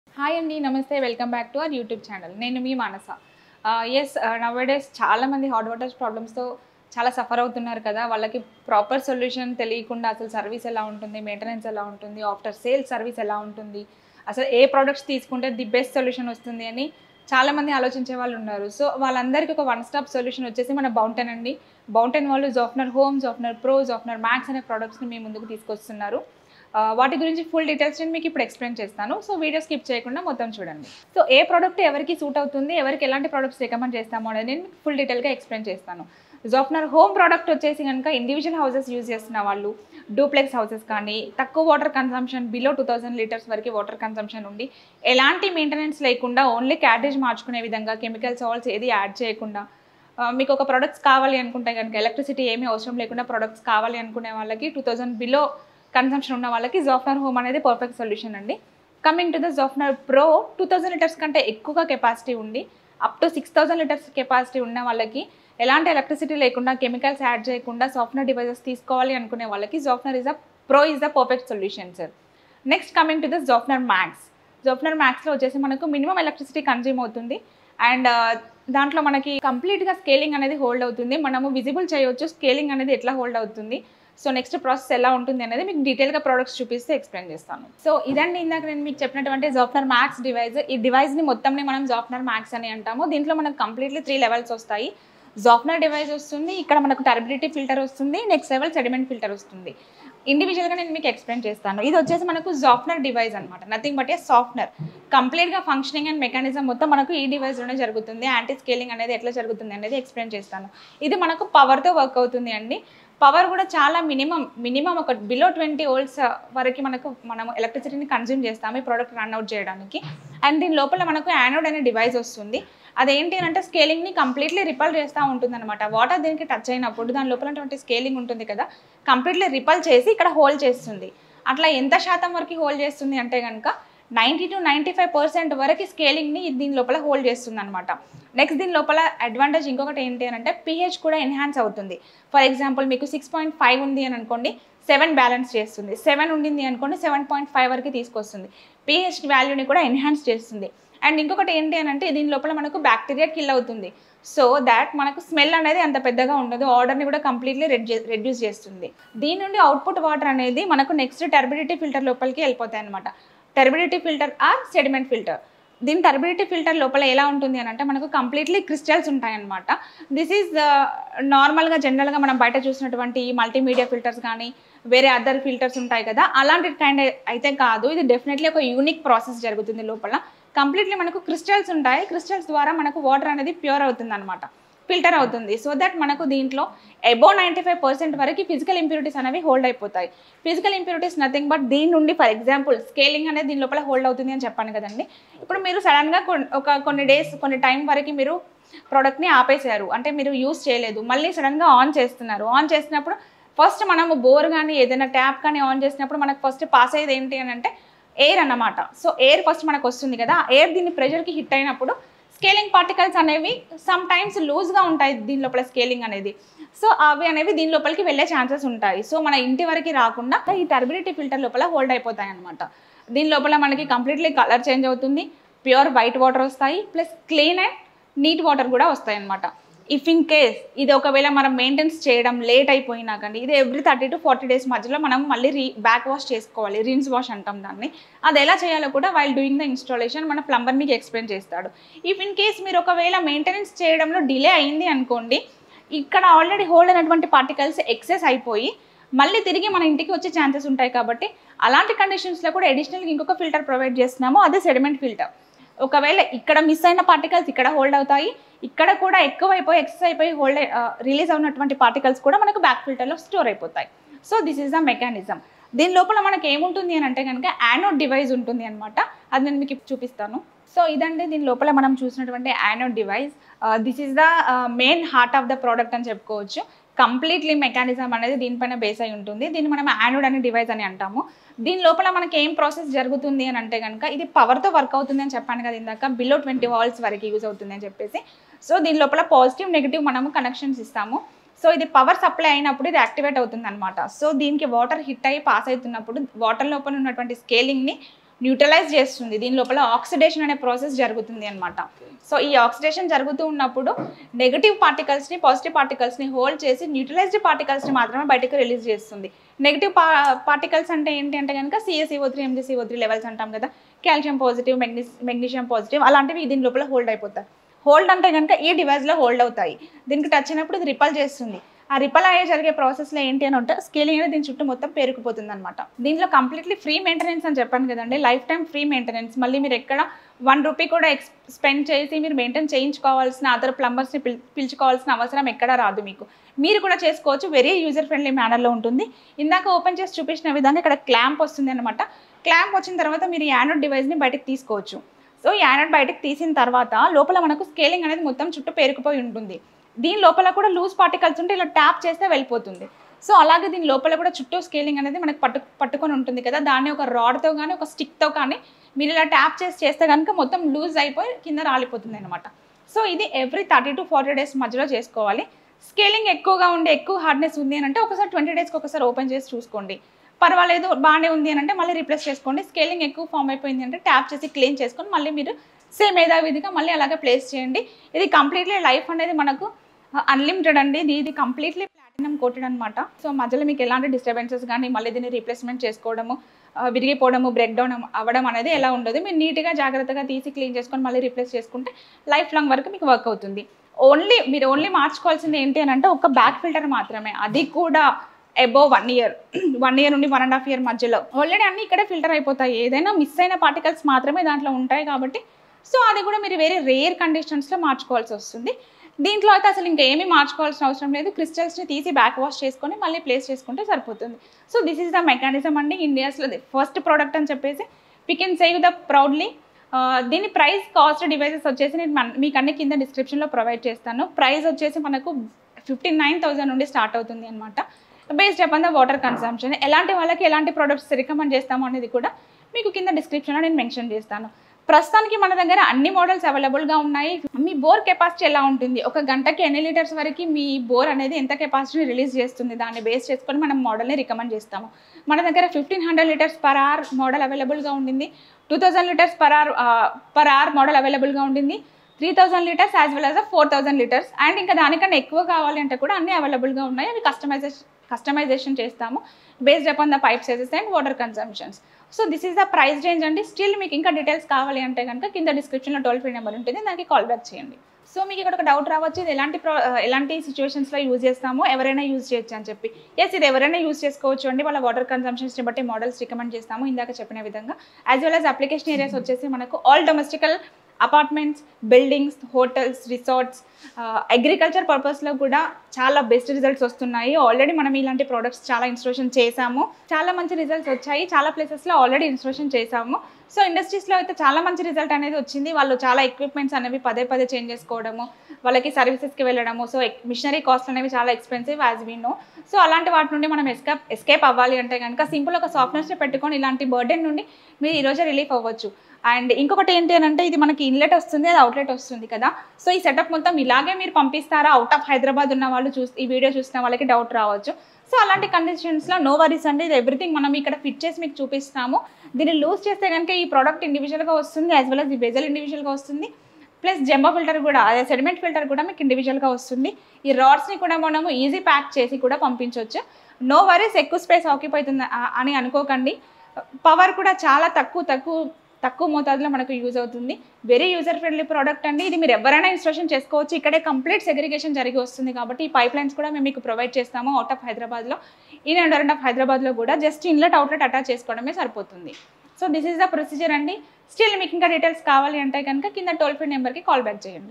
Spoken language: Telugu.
హాయ్ అండి namaste welcome back to our YouTube channel నేను మీ మానస ఎస్ నవడేస్ చాలామంది హాట్ వాటర్ ప్రాబ్లమ్స్తో చాలా సఫర్ అవుతున్నారు కదా వాళ్ళకి ప్రాపర్ సొల్యూషన్ తెలియకుండా అసలు సర్వీస్ ఎలా ఉంటుంది మెయింటెనెన్స్ ఎలా ఉంటుంది ఆఫ్టర్ సేల్ సర్వీస్ ఎలా ఉంటుంది అసలు ఏ ప్రోడక్ట్స్ తీసుకుంటే ది బెస్ట్ సొల్యూషన్ వస్తుంది అని చాలామంది ఆలోచించే వాళ్ళు ఉన్నారు సో వాళ్ళందరికీ ఒక వన్ స్టాప్ సొల్యూషన్ వచ్చేసి మన బౌంటెన్ అండి బౌంటెన్ వాళ్ళు Zafner home Zafner pro Zafner max అనే ప్రోడక్ట్స్ని మీ ముందుకు తీసుకొస్తున్నారు ఆ, వాటి గురించి ఫుల్ డీటెయిల్స్ నేను మీకు ఇప్పుడు ఎక్స్ప్లెయిన్ చేస్తాను సో వీడియో స్కిప్ చేయకుండా మొత్తం చూడండి సో ఏ ప్రోడక్ట్ ఎవరికి సూట్ అవుతుంది ఎవరికి ఎలాంటి ప్రోడక్ట్స్ రికమెండ్ చేస్తామో అనేది నేను మీకు ఫుల్ డీటెయిల్గా ఎక్స్ప్లెయిన్ చేస్తాను జాఫ్నర్ హోమ్ ప్రోడక్ట్ వచ్చేసి కనుక ఇండివిజువల్ హౌసెస్ యూజ్ చేస్తున్న వాళ్ళు డూప్లెక్స్ హౌసెస్ కానీ తక్కువ water consumption below two thousand litres వరకు వాటర్ కన్సంప్షన్ ఉండి ఎలాంటి మెయింటెనెన్స్ లేకుండా ఓన్లీ క్యాటేజ్ మార్చుకునే విధంగా కెమికల్ సాల్ట్స్ ఏది యాడ్ చేయకుండా ఆ, మీకు ఒక ప్రొడక్ట్స్ కావాలి అనుకుంటే కనుక ఎలక్ట్రిసిటీ ఏమీ అవసరం లేకుండా ప్రొడక్ట్స్ కావాలి అనుకునే వాళ్ళకి టూ థౌజండ్ బిలో కన్సంప్షన్ ఉన్న వాళ్ళకి జాఫ్నర్ హోమ్ అనేది పర్ఫెక్ట్ సొల్యూషన్ అండి coming to the Zafner pro two thousand litres కంటే ఎక్కువగా కెపాసిటీ ఉండి up to six thousand litres capacity ఉన్న వాళ్ళకి ఎలాంటి ఎలక్ట్రిసిటీ లేకుండా కెమికల్స్ యాడ్ చేయకుండా సాఫ్ట్వేర్ డివైజెస్ తీసుకోవాలి అనుకునే వాళ్ళకి Zafner is a pro is the perfect solution sir next coming to the Zafner max Zafner మ్యాక్స్లో వచ్చేసి మనకు మినిమం ఎలక్ట్రిసిటీ కన్జ్యూమ్ అవుతుంది అండ్ దాంట్లో మనకి కంప్లీట్గా స్కేలింగ్ అనేది హోల్డ్ అవుతుంది మనము విజిబుల్ చేయొచ్చు స్కేలింగ్ అనేది ఎట్లా హోల్డ్ అవుతుంది సో నెక్స్ట్ ప్రాసెస్ ఎలా ఉంటుంది అనేది మీకు డీటెయిల్గా ప్రోడక్ట్స్ చూపిస్తే ఎక్స్ప్లెయిన్ చేస్తాను సో ఇదండి ఇందాక నేను మీకు చెప్పినటువంటి జాఫ్నర్ మ్యాక్స్ డివైస్ ఈ డివైస్ని మొత్తంని మనం జాఫ్నర్ మ్యాక్స్ అని అంటాము దీంట్లో మనకు కంప్లీట్లీ త్రీ లెవెల్స్ వస్తాయి జాఫ్నర్ డివైస్ వస్తుంది ఇక్కడ మనకు టర్బిలిటీ ఫిల్టర్ వస్తుంది నెక్స్ట్ లెవెల్ సెడిమెంట్ ఫిల్టర్ వస్తుంది ఇండివిజువల్గా నేను మీకు ఎక్స్ప్లెయిన్ చేస్తాను ఇది వచ్చేసి మనకు సాఫ్ట్వేర్ డివైస్ అనమాట నథింగ్ బట్ ఏ సాఫ్ట్వేర్ కంప్లీట్గా ఫంక్షనింగ్ అండ్ మెకానిజం మొత్తం మనకు ఈ డివైస్లోనే జరుగుతుంది యాంటీ స్కేలింగ్ అనేది ఎట్లా జరుగుతుంది అనేది ఎక్స్ప్లెయిన్ చేస్తాను ఇది మనకు పవర్తో వర్క్ అవుతుంది అండి పవర్ కూడా చాలా మినిమం మినిమం ఒక బిలో ట్వంటీ ఓల్డ్స్ వరకు మనకు మనం ఎలక్ట్రిసిటీని కన్జ్యూమ్ చేస్తాము ఈ ప్రోడక్ట్ రన్ అవుట్ చేయడానికి అండ్ దీని లోపల మనకు యానోడ్ అనే డివైస్ వస్తుంది అదేంటి అని అంటే స్కేలింగ్ని కంప్లీట్లీ రిపల్ చేస్తూ ఉంటుంది అనమాట వాటర్ దీనికి టచ్ అయినప్పుడు దాని లోపల స్కేలింగ్ ఉంటుంది కదా కంప్లీట్లీ రిపల్ చేసి ఇక్కడ హోల్డ్ చేస్తుంది అట్లా ఎంత శాతం వరకు హోల్డ్ చేస్తుంది అంటే కనుక ninety to ninety five percent వరకు స్కేలింగ్ని దీని లోపల హోల్డ్ చేస్తుంది అనమాట నెక్స్ట్ దీని లోపల అడ్వాంటేజ్ ఇంకొకటి ఏంటి అని అంటే పిహెచ్ కూడా ఎన్హాన్స్ అవుతుంది ఫర్ ఎగ్జాంపుల్ మీకు సిక్స్ పాయింట్ ఫైవ్ ఉంది అని అనుకోండి సెవెన్ బ్యాలెన్స్ చేస్తుంది సెవెన్ ఉండింది అనుకోండి సెవెన్ పాయింట్ ఫైవ్ వరకు తీసుకొస్తుంది పిహెచ్ వాల్యూని కూడా ఎన్హాన్స్ చేస్తుంది అండ్ ఇంకొకటి ఏంటి అని అంటే దీని లోపల మనకు బ్యాక్టీరియా కిల్ అవుతుంది సో దాట్ మనకు స్మెల్ అనేది అంత పెద్దగా ఉండదు ఆర్డర్ని కూడా కంప్లీట్లీ రెడ్యూస్ చేస్తుంది దీని నుండి అవుట్పుట్ వాటర్ అనేది మనకు నెక్స్ట్ టర్బిడిటీ ఫిల్టర్ లోపలికి వెళ్ళిపోతాయి అనమాట turbidity filter or sediment filter దీని టర్బిడిటీ ఫిల్టర్ లోపల ఎలా ఉంటుంది అని అంటే మనకు కంప్లీట్లీ క్రిస్టల్స్ ఉంటాయన్నమాట దిస్ ఈజ్ నార్మల్గా జనరల్గా మనం బయట చూసినటువంటి మల్టీమీడియా ఫిల్టర్స్ కానీ వేరే అదర్ ఫిల్టర్స్ ఉంటాయి కదా అలాంటి కైండ్ అయితే కాదు ఇది డెఫినెట్లీ ఒక యూనిక్ ప్రాసెస్ జరుగుతుంది లోపల కంప్లీట్లీ మనకు క్రిస్టల్స్ ఉంటాయి క్రిస్టల్స్ ద్వారా మనకు వాటర్ అనేది ప్యూర్ అవుతుంది అనమాట ఫిల్టర్ అవుతుంది సో దట్ మనకు దీంట్లో అబో నైంటీ ఫైవ్ పర్సెంట్ వరకు ఫిజికల్ ఇంప్యూరిటీస్ అనేవి హోల్డ్ అయిపోతాయి ఫిజికల్ ఇంప్యూరిటీస్ నథింగ్ బట్ దీని నుండి ఫర్ ఎగ్జాంపుల్ స్కేలింగ్ అనేది దీని లోపల హోల్డ్ అవుతుంది అని చెప్పాను కదండి ఇప్పుడు మీరు సడన్గా ఒక కొన్ని డేస్ కొన్ని టైం వరకు మీరు ప్రోడక్ట్ని ఆపేశారు అంటే మీరు యూస్ చేయలేదు మళ్ళీ సడన్గా ఆన్ చేస్తున్నారు ఆన్ చేసినప్పుడు ఫస్ట్ మనము బోర్ కానీ ఏదైనా ట్యాప్ కానీ ఆన్ చేసినప్పుడు మనకు ఫస్ట్ పాస్ అయ్యేది ఏంటి అని అంటే ఎయిర్ అన్నమాట సో ఎయిర్ ఫస్ట్ మనకు వస్తుంది కదా ఎయిర్ దీన్ని ప్రెషర్కి హిట్ అయినప్పుడు స్కేలింగ్ పార్టికల్స్ అనేవి సమ్ టైమ్స్ లూజ్గా ఉంటాయి దీని లోపల స్కేలింగ్ అనేది సో అవి అనేవి దీని లోపలికి వెళ్ళే ఛాన్సెస్ ఉంటాయి సో మన ఇంటి వరకు రాకుండా ఈ టర్బిలిటీ ఫిల్టర్ లోపల హోల్డ్ అయిపోతాయి అనమాట దీని లోపల మనకి కంప్లీట్లీ కలర్ చేంజ్ అవుతుంది ప్యూర్ వైట్ వాటర్ వస్తాయి plus clean and neat water కూడా వస్తాయి అనమాట ఇఫ్ ఇన్ కేస్ ఇది ఒకవేళ మనం మెయింటెన్స్ చేయడం లేట్ అయిపోయినా కానీ ఇది every thirty to forty days మధ్యలో మనం మళ్ళీ రీ బ్యాక్ వాష్ చేసుకోవాలి రిన్స్ వాష్ అంటాం దాన్ని అది ఎలా చేయాలో కూడా వైల్ డూయింగ్ ద ఇన్స్టాలేషన్ మన ప్లంబర్ మీకు ఎక్స్ప్లెయిన్ చేస్తాడు ఇఫ్ ఇన్ కేస్ మీరు ఒకవేళ మెయింటెనెన్స్ చేయడంలో డిలే అయింది అనుకోండి ఇక్కడ ఆల్రెడీ హోల్డ్ అయినటువంటి పార్టికల్స్ ఎక్సెస్ అయిపోయి మళ్ళీ తిరిగి మన ఇంటికి వచ్చే ఛాన్సెస్ ఉంటాయి కాబట్టి అలాంటి కండిషన్స్లో కూడా అడిషనల్గా ఇంకొక ఫిల్టర్ ప్రొవైడ్ చేస్తున్నాము అదే సెడిమెంట్ ఫిల్టర్ ఒకవేళ ఇక్కడ మిస్ అయిన పార్టికల్స్ ఇక్కడ హోల్డ్ అవుతాయి ఇక్కడ కూడా ఎక్కువ అయిపోయి ఎక్సెస్ అయిపోయి హోల్డ్ రిలీజ్ అవునటువంటి పార్టికల్స్ కూడా మనకు బ్యాక్ ఫిల్టర్లో స్టోర్ అయిపోతాయి so this is the mechanism దీని లోపల మనకి ఏముంటుంది అని అంటే కనుక యానోడ్ డివైస్ ఉంటుంది అనమాట అది నేను మీకు ఇప్పుడు చూపిస్తాను సో ఇదండి దీని లోపల మనం చూసినటువంటి anode device this is the main heart of the product అని చెప్పుకోవచ్చు కంప్లీట్లీ మెకానిజం అనేది దీనిపైన బేస్ అయి ఉంటుంది దీన్ని మనం యానోడ్ అనే డివైస్ అని అంటాము దీని లోపల మనకి ఏం ప్రాసెస్ జరుగుతుంది అని అంటే కనుక ఇది పవర్తో వర్క్ అవుతుంది అని చెప్పాను కదా ఇందాక బిలో ట్వంటీ వాల్స్ వరకు యూజ్ అవుతుంది అని చెప్పేసి సో దీని లోపల పాజిటివ్ నెగిటివ్ మనము కనెక్షన్స్ ఇస్తాము సో ఇది పవర్ సప్లై అయినప్పుడు ఇది యాక్టివేట్ అవుతుంది అనమాట సో దీనికి వాటర్ హిట్ అయ్యి పాస్ అవుతున్నప్పుడు వాటర్ లోపల ఉన్నటువంటి స్కేలింగ్ని న్యూట్రలైజ్ చేస్తుంది దీని లోపల ఆక్సిడేషన్ అనే ప్రాసెస్ జరుగుతుంది అనమాట సో ఈ ఆక్సిడేషన్ జరుగుతూ ఉన్నప్పుడు నెగటివ్ పార్టికల్స్ని పాజిటివ్ పార్టికల్స్ని హోల్డ్ చేసి న్యూట్రలైజ్డ్ పార్టికల్స్ని మాత్రమే బయటకు రిలీజ్ చేస్తుంది నెగిటివ్ పా పార్టికల్స్ అంటే ఏంటి అంటే కనుక CSEO three MGCO three levels అంటాం కదా కాల్షియం పాజిటివ్ మెగ్నీస్ మెగ్నీషియం పాజిటివ్ అలాంటివి దీని లోపల హోల్డ్ అయిపోతాయి హోల్డ్ అంటే కనుక ఈ డివైస్లో హోల్డ్ అవుతాయి దీనికి టచ్ అయినప్పుడు ఇది రిపల్ చేస్తుంది ఆ రిపల్ అయ్యే జరిగే ప్రాసెస్లో ఏంటి అని ఉంటే స్కేలింగ్ అనేది దీని చుట్టూ మొత్తం పేరుకుపోతుంది అనమాట దీంట్లో కంప్లీట్లీ ఫ్రీ మెయింటెనెన్స్ అని చెప్పాను కదండి లైఫ్ టైం ఫ్రీ మెయింటెనెన్స్ మళ్ళీ మీరు ఎక్కడ వన్ రూపీ కూడా ఎక్స్ స్పెండ్ చేసి మీరు మెయింటైన్ చేయించుకోవాల్సిన అదర్ ప్లంబర్స్ని పిల్ పిలుచుకోవాల్సిన అవసరం ఎక్కడా రాదు మీకు మీరు కూడా చేసుకోవచ్చు వెరీ యూజర్ ఫ్రెండ్లీ మేనర్లో ఉంటుంది ఇందాక ఓపెన్ చేసి చూపించిన విధంగా ఇక్కడ క్లాంప్ వస్తుంది అనమాట క్లాంప్ వచ్చిన తర్వాత మీరు యానోడ్ డివైస్ని బయటకు తీసుకోవచ్చు సో యానోడ్ బయటకు తీసిన తర్వాత లోపల మనకు స్కేలింగ్ అనేది మొత్తం చుట్టూ పేరుకుపోయి ఉంటుంది దీని లోపల కూడా లూజ్ పార్టికల్స్ ఉంటే ఇలా ట్యాప్ చేస్తే వెళ్ళిపోతుంది సో అలాగే దీని లోపల కూడా చుట్టూ స్కేలింగ్ అనేది మనకు పట్టు పట్టుకొని ఉంటుంది కదా దాన్ని ఒక రాడ్తో కానీ ఒక స్టిక్తో కానీ మీరు ఇలా ట్యాప్ చేసి చేస్తే కనుక మొత్తం లూజ్ అయిపోయి కింద రాలిపోతుంది అనమాట సో ఇది every thirty to forty days మధ్యలో చేసుకోవాలి స్కేలింగ్ ఎక్కువగా ఉండి ఎక్కువ హార్డ్నెస్ ఉంది అని అంటే ఒకసారి ట్వంటీ డేస్కి ఒకసారి ఓపెన్ చేసి చూసుకోండి పర్వాలేదు బాగానే ఉంది అని అంటే మళ్ళీ రీప్లేస్ చేసుకోండి స్కేలింగ్ ఎక్కువ ఫామ్ అయిపోయింది అంటే ట్యాప్ చేసి క్లీన్ చేసుకొని మళ్ళీ మీరు సేమ్ యథావిధిగా మళ్ళీ అలాగే ప్లేస్ చేయండి ఇది కంప్లీట్లీ లైఫ్ అనేది మనకు అన్లిమిటెడ్ అండి ఇది ఇది కంప్లీట్లీ ప్లాటినం కోటెడ్ అనమాట సో మధ్యలో మీకు ఎలాంటి డిస్టర్బెన్సెస్ కానీ మళ్ళీ దీన్ని రీప్లేస్మెంట్ చేసుకోవడము ఆ, విరిగిపోవడము బ్రేక్ డౌన్ అవ్వడం అనేది ఎలా ఉండదు మీరు నీట్గా జాగ్రత్తగా తీసి క్లీన్ చేసుకొని మళ్ళీ రీప్లేస్ చేసుకుంటే లైఫ్ లాంగ్ వరకు మీకు వర్క్ అవుతుంది ఓన్లీ మీరు ఓన్లీ మార్చుకోవాల్సింది ఏంటి అని అంటే ఒక బ్యాక్ ఫిల్టర్ మాత్రమే అది కూడా above one year one year నుండి వన్ అండ్ హాఫ్ ఇయర్ మధ్యలో ఆల్రెడీ అన్ని ఇక్కడే ఫిల్టర్ అయిపోతాయి ఏదైనా మిస్ అయిన పార్టికల్స్ మాత్రమే దాంట్లో ఉంటాయి కాబట్టి సో అది కూడా మీరు వేరే రేర్ కండిషన్స్లో మార్చుకోవాల్సి వస్తుంది దీంట్లో అయితే అసలు ఇంకా ఏమీ మార్చుకోవాల్సిన అవసరం లేదు క్రిస్టల్స్ని తీసి బ్యాక్ వాష్ చేసుకొని మళ్ళీ ప్లేస్ చేసుకుంటే సరిపోతుంది so this is the mechanism అండి ఇండియాస్లో ఫస్ట్ ప్రోడక్ట్ అని చెప్పేసి we can save the proudly దీని ప్రైస్ కాస్ట్ డివైసెస్ వచ్చేసి నేను మన- మీకు అన్ని కింద డిస్క్రిప్షన్లో ప్రొవైడ్ చేస్తాను ప్రైస్ వచ్చేసి మనకు ఫిఫ్టీ నైన్ థౌసండ్ నుండి స్టార్ట్ అవుతుంది అనమాట based upon the water consumption ఎలాంటి వాళ్ళకి ఎలాంటి ప్రొడక్ట్స్ రికమెండ్ చేస్తాము అనేది కూడా మీకు కింద డిస్క్రిప్షన్లో నేను మెన్షన్ చేస్తాను ప్రస్తుతానికి మన దగ్గర అన్ని మోడల్స్ అవైలబుల్గా ఉన్నాయి మీ బోర్ కెపాసిటీ ఎలా ఉంటుంది ఒక గంటకి ఎన్ని లీటర్స్ వరకు మీ బోర్ అనేది ఎంత కెపాసిటీని రిలీజ్ చేస్తుంది దాన్ని బేస్ చేసుకొని మనం మోడల్ని రికమెండ్ చేస్తాము మన దగ్గర fifteen hundred litres per hour model అవైలబుల్గా ఉండింది two thousand litres per hour per hour model అవైలబుల్గా ఉండింది three thousand litres as well as four thousand litres and ఇంకా దానికన్నా ఎక్కువ కావాలి అంటే కూడా అన్నీ అవైలబుల్గా ఉన్నాయి అవి కస్టమైజేషన్ కస్టమైజేషన్ చేస్తాము based upon the pipe sizes and water consumptions so this is the price range అండి స్టిల్ మీకు ఇంకా డీటెయిల్స్ కావాలి అంటే కనుక కింద డిస్క్రిప్షన్లో టోల్ ఫ్రీ నెంబర్ ఉంటుంది దానికి కాల్ బ్యాక్ చేయండి సో మీకు ఇక్కడ ఒక డౌట్ రావచ్చు ఇది ఎలాంటి ప్రో ఎలాంటి సిచ్యువేషన్స్లో యూజ్ చేస్తామో ఎవరైనా యూజ్ చేయొచ్చు అని చెప్పి ఎస్ ఇది ఎవరైనా యూజ్ చేసుకోవచ్చు అండి వాళ్ళ వాటర్ కన్సంప్షన్స్ని బట్టి మోడల్స్ రికమెండ్ చేస్తాము ఇందాక చెప్పిన విధంగా as well as application areas వచ్చేసి మనకు all domestical apartments buildings hotels resorts agriculture పర్పస్లో కూడా చాలా బెస్ట్ రిజల్ట్స్ వస్తున్నాయి ఆల్రెడీ మనం ఇలాంటి ప్రోడక్ట్స్ చాలా ఇన్స్టలేషన్ చేసాము చాలా మంచి రిజల్ట్స్ వచ్చాయి చాలా ప్లేసెస్లో ఆల్రెడీ ఇన్స్టలేషన్ చేసాము సో ఇండస్ట్రీస్లో అయితే చాలా మంచి రిజల్ట్ అనేది వచ్చింది వాళ్ళు చాలా ఎక్విప్మెంట్స్ అనేవి పదే పదే చేంజ్ చేసుకోవడము వాళ్ళకి సర్వీసెస్కి వెళ్ళడము సో మిషనరీ కాస్ట్ అనేవి చాలా expensive as we know so అలాంటి వాటి నుండి మనం ఎస్కేప్ ఎస్కేప్ అవ్వాలి అంటే కనుక సింపుల్ ఒక సాఫ్ట్వేర్స్ని పెట్టుకొని ఇలాంటి బర్డెన్ నుండి మీరు ఈరోజే రిలీఫ్ అవ్వచ్చు అండ్ ఇంకొకటి ఏంటి అని అంటే ఇది మనకి ఇన్లెట్ వస్తుంది అది అవుట్లెట్ వస్తుంది కదా సో ఈ సెటప్ మొత్తం ఇలాగే మీరు పంపిస్తారా అవుట్ ఆఫ్ హైదరాబాద్ ఉన్న వాళ్ళు చూసి ఈ వీడియో చూసిన వాళ్ళకి డౌట్ రావచ్చు సో అలాంటి కండిషన్స్లో నో వరీస్ అండి ఇది ఎవ్రీథింగ్ మనం ఇక్కడ ఫిట్ చేసి మీకు చూపిస్తాము దీన్ని లూజ్ చేస్తే కనుక ఈ ప్రోడక్ట్ ఇండివిజువల్గా వస్తుంది యాజ్ వెల్ as ఈ బెజల్ ఇండివిజువల్గా వస్తుంది ప్లస్ జంబో ఫిల్టర్ కూడా అదే సెడిమెంట్ ఫిల్టర్ కూడా మీకు ఇండివిజువల్గా వస్తుంది ఈ రాడ్స్ని కూడా మనము ఈజీ ప్యాక్ చేసి కూడా పంపించవచ్చు నో వరీస్ ఎక్కువ స్పేస్ ఆక్యుపై అవుతుంది ఆ- అని అనుకోకండి పవర్ కూడా చాలా తక్కువ తక్కువ తక్కువ మోతాదులో మనకు యూజ్ అవుతుంది వెరీ యూజర్ ఫ్రెండ్లీ ప్రోడక్ట్ అండి ఇది మీరు ఎవరైనా ఇన్స్టాలేషన్ చేసుకోవచ్చు ఇక్కడే కంప్లీట్ సెగ్రిగేషన్ జరిగి వస్తుంది కాబట్టి ఈ పైప్ లైన్స్ కూడా మేము మీకు ప్రొవైడ్ చేస్తాము అవుట్ ఆఫ్ హైదరాబాద్లో ఇన్ అండ్ అరౌండ్ ఆఫ్ హైదరాబాద్లో కూడా జస్ట్ ఇన్లెట్ అవుట్లెట్ అటాచ్ చేసుకోవడమే సరిపోతుంది so this is the procedure అండి స్టిల్ మీకు ఇంకా డీటెయిల్స్ కావాలి అంటే కనుక కింద టోల్ ఫ్రీ నెంబర్కి కాల్ బ్యాక్ చేయండి